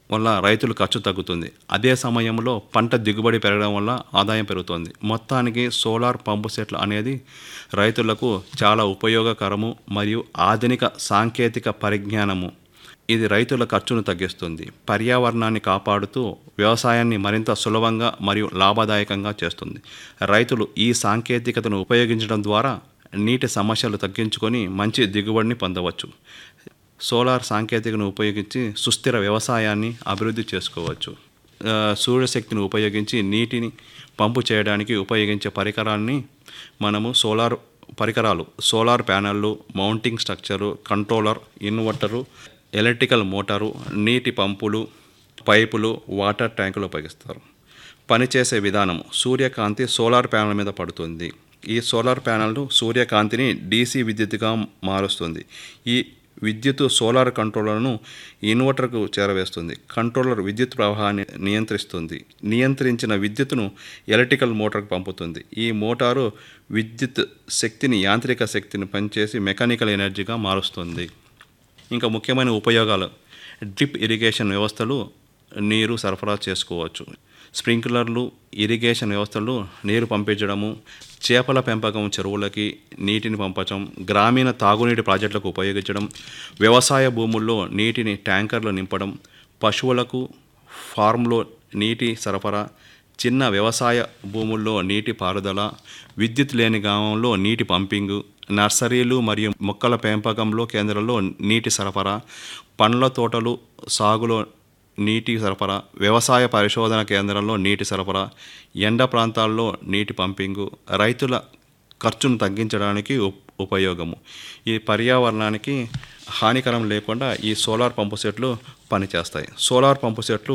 వల్ల రైతులు ఖర్చు తగ్గుతుంది అదే సమయంలో పంట దిగుబడి పెరగడం వల్ల ఆదాయం పెరుగుతుంది మొత్తానికి సోలార్ పంపు సెట్లు అనేది రైతులకు చాలా ఉపయోగకరము మరియు ఆధునిక సాంకేతిక పరిజ్ఞానము ఇది రైతుల ఖర్చును తగ్గిస్తుంది పర్యావరణాన్ని కాపాడుతూ వ్యవసాయాన్ని మరింత సులభంగా మరియు లాభదాయకంగా చేస్తుంది రైతులు ఈ సాంకేతికతను ఉపయోగించడం ద్వారా నీటి సమస్యలు తగ్గించుకొని మంచి దిగుబడిని పొందవచ్చు సోలార్ సాంకేతికను ఉపయోగించి సుస్థిర వ్యవసాయాన్ని అభివృద్ధి చేసుకోవచ్చు ఆ, సూర్యశక్తిని ఉపయోగించి నీటిని పంపు చేయడానికి ఉపయోగించే పరికరాన్ని మనము సోలార్ పరికరాలు సోలార్ ప్యానెళ్ళు mounting structure controller inverter electrical motor నీటి పంపులు పైపులు వాటర్ ట్యాంకులు ఉపయోగిస్తారు పనిచేసే విధానం సూర్యకాంతి సోలార్ ప్యానెల్ మీద పడుతుంది ఈ సోలార్ ప్యానెల్ సూర్యకాంతిని డీసీ విద్యుత్తుగా మారుస్తుంది ఈ విద్యుత్ సోలార్ కంట్రోలర్ను ఇన్వర్టర్కు చేరవేస్తుంది కంట్రోలర్ విద్యుత్ ప్రవాహాన్ని నియంత్రిస్తుంది నియంత్రించిన విద్యుత్తును ఎలక్ట్రికల్ మోటార్కు పంపుతుంది ఈ మోటారు విద్యుత్ శక్తిని యాంత్రిక శక్తిని పనిచేసి మెకానికల్ ఎనర్జీగా మారుస్తుంది ఇంకా ముఖ్యమైన ఉపయోగాలు డ్రిప్ ఇరిగేషన్ వ్యవస్థలు నీరు సరఫరా చేసుకోవచ్చు స్ప్రింక్లర్లు ఇరిగేషన్ వ్యవస్థలు నీరు పంపించడము చేపల పెంపకం చెరువులకి నీటిని పంపటం గ్రామీణ తాగునీటి ప్రాజెక్టులకు ఉపయోగించడం వ్యవసాయ భూముల్లో నీటిని ట్యాంకర్లు నింపడం పశువులకు ఫార్మ్లో నీటి సరఫరా చిన్న వ్యవసాయ భూముల్లో నీటి పారుదల విద్యుత్ లేని గ్రామంలో నీటి పంపింగు నర్సరీలు మరియు మొక్కల పెంపకంలో కేంద్రంలో నీటి సరఫరా పండ్ల తోటలు సాగులో నీటి సరఫరా వ్యవసాయ పరిశోధన కేంద్రంలో నీటి సరఫరా ఎండ ప్రాంతాల్లో నీటి పంపింగు రైతుల ఖర్చును తగ్గించడానికి ఉప్- ఉపయోగము ఈ పర్యావరణానికి హానికరం లేకుండా ఈ సోలార్ పంపు సెట్లు పనిచేస్తాయి సోలార్ పంపు సెట్లు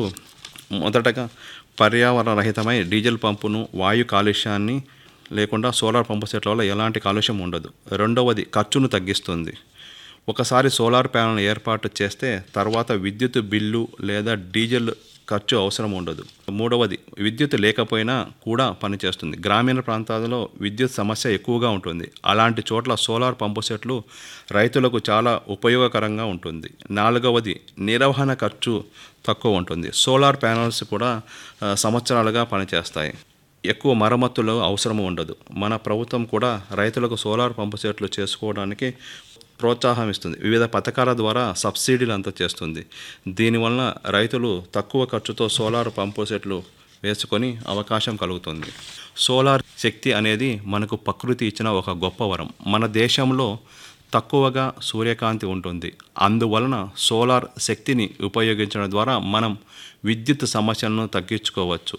మొదటగా పర్యావరణ రహితమై డీజిల్ పంపును వాయు కాలుష్యాన్ని లేకుండా సోలార్ పంపు సెట్ల వల్ల ఎలాంటి కాలుష్యం ఉండదు రెండవది ఖర్చును తగ్గిస్తుంది ఒకసారి సోలార్ ప్యానెల్ ఏర్పాటు చేస్తే తర్వాత విద్యుత్ బిల్లు లేదా డీజిల్ ఖర్చు అవసరం ఉండదు మూడవది విద్యుత్ లేకపోయినా కూడా పనిచేస్తుంది గ్రామీణ ప్రాంతాలలో విద్యుత్ సమస్య ఎక్కువగా ఉంటుంది అలాంటి చోట్ల సోలార్ పంపు సెట్లు రైతులకు చాలా ఉపయోగకరంగా ఉంటుంది నాలుగవది నిర్వహణ ఖర్చు తక్కువ ఉంటుంది సోలార్ ప్యానల్స్ కూడా ఆ, సంవత్సరాలుగా పనిచేస్తాయి ఎక్కువ మరమ్మతులు అవసరం ఉండదు మన ప్రభుత్వం కూడా రైతులకు సోలార్ పంపు సెట్లు చేసుకోవడానికి ప్రోత్సాహం ఇస్తుంది వివిధ పథకాల ద్వారా సబ్సిడీలు అంతా చేస్తుంది దీనివలన రైతులు తక్కువ ఖర్చుతో సోలార్ పంపు సెట్లు వేసుకొని అవకాశం కలుగుతుంది సోలార్ శక్తి అనేది మనకు ప్రకృతి ఇచ్చిన ఒక గొప్ప వరం మన దేశంలో తక్కువగా సూర్యకాంతి ఉంటుంది అందువలన సోలార్ శక్తిని ఉపయోగించడం ద్వారా మనం విద్యుత్ సమస్యలను తగ్గించుకోవచ్చు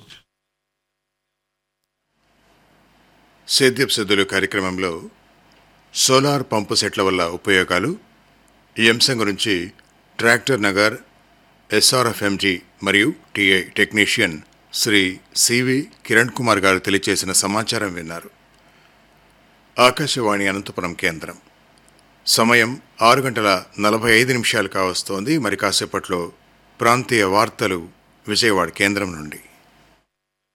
సేద్యపు సిద్ధులు కార్యక్రమంలో సోలార్ పంపు సెట్ల వల్ల ఉపయోగాలు ఈ అంశం గురించి ట్రాక్టర్ నగర్ ఎస్ఆర్ఎఫ్ఎంజీ మరియు TI technician Shri CV Kiran Kumar గారు తెలియజేసిన సమాచారం విన్నారు ఆకాశవాణి అనంతపురం కేంద్రం సమయం ఆరు గంటల నలభై ఐదు నిమిషాలు కావస్తోంది మరి కాసేపట్లో ప్రాంతీయ వార్తలు విజయవాడ కేంద్రం నుండి